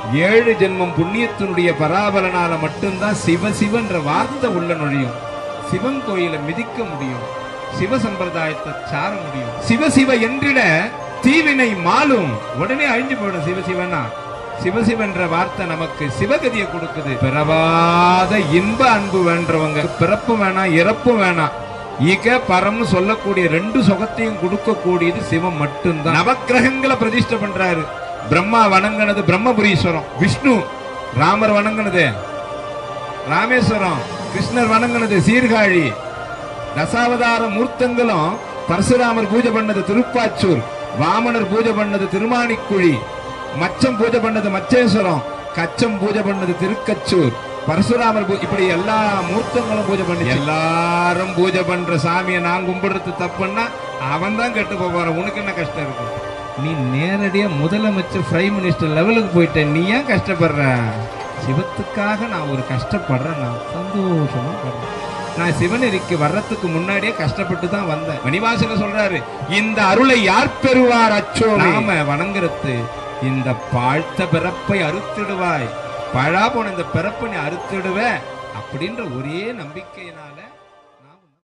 ஏழு ஜென்மம் புண்ணியத்தினுடைய பராபலனால மட்டும்தான் சிவ சிவன்ற வார்த்தை உள்ள நுழையும் சிவன் கோயிலை மிதிக்க முடியும் சிவ சம்பிரதாயத்தை சார முடியும் சிவ சிவ என்றிட தீவினை மாலும் உடனே அழிஞ்சு போயிடும் சிவ சிவனா சிவசிவன்ற வார்த்தை நமக்கு சிவகதியை கொடுக்குது பிறவாத இன்ப அன்பு வேண்டவங்க பிறப்பு வேணாம் இறப்பு வேணாம் ஈக பரம்னு சொல்லக்கூடிய ரெண்டு சுகத்தையும் கொடுக்கக்கூடியது சிவம் மட்டும்தான் நவக்கிரகங்களை பிரதிஷ்டை பண்றாரு பிரம்மா வணங்கினது பிரம்மபுரீஸ்வரம் விஷ்ணு ராமர் வணங்கினது ராமேஸ்வரம் கிருஷ்ணர் வணங்கினது சீர்காழி தசாவதார மூர்த்தங்களும் பரசுராமர் பூஜை பண்ணது திருப்பாச்சூர் வாமனர் பூஜை பண்ணது திருமாணிக்குழி மச்சம் பூஜை பண்ணது மச்சேஸ்வரம் கச்சம் பூஜை பண்ணது திருக்கச்சூர் பரசுராமர் பூ- இப்படி எல்லா மூர்த்தங்களும் பூஜை பண்ணி எல்லாரும் பூஜை பண்ற சாமியை நான் கும்பிடுறது தப்புன்னா அவன் தான் கெட்டு போறான் உனக்கு என்ன கஷ்டம் இருக்கு நீ நேரடியா முதலமைச்சர் பிரைம் மினிஸ்டர் லெவலுக்கு போயிட்ட நீ ஏன் கஷ்டப்படுற சிவத்துக்காக நான் ஒரு கஷ்டப்படுறேன் நான் சந்தோஷமா படுறேன் நான் சிவநெறிக்கு வர்றதுக்கு முன்னாடியே கஷ்டப்பட்டு தான் வந்தேன் மணிவாசக சொல்றாரு இந்த அருளை யார் பெறுவார் அச்சோ நாம வணங்குறது இந்த பாழ்த்த பிறப்பை அறுத்திடுவாய் பழா போன இந்த பிறப்பை நீ அறுத்திடுவ அப்படின்ற ஒரே நம்பிக்கையினால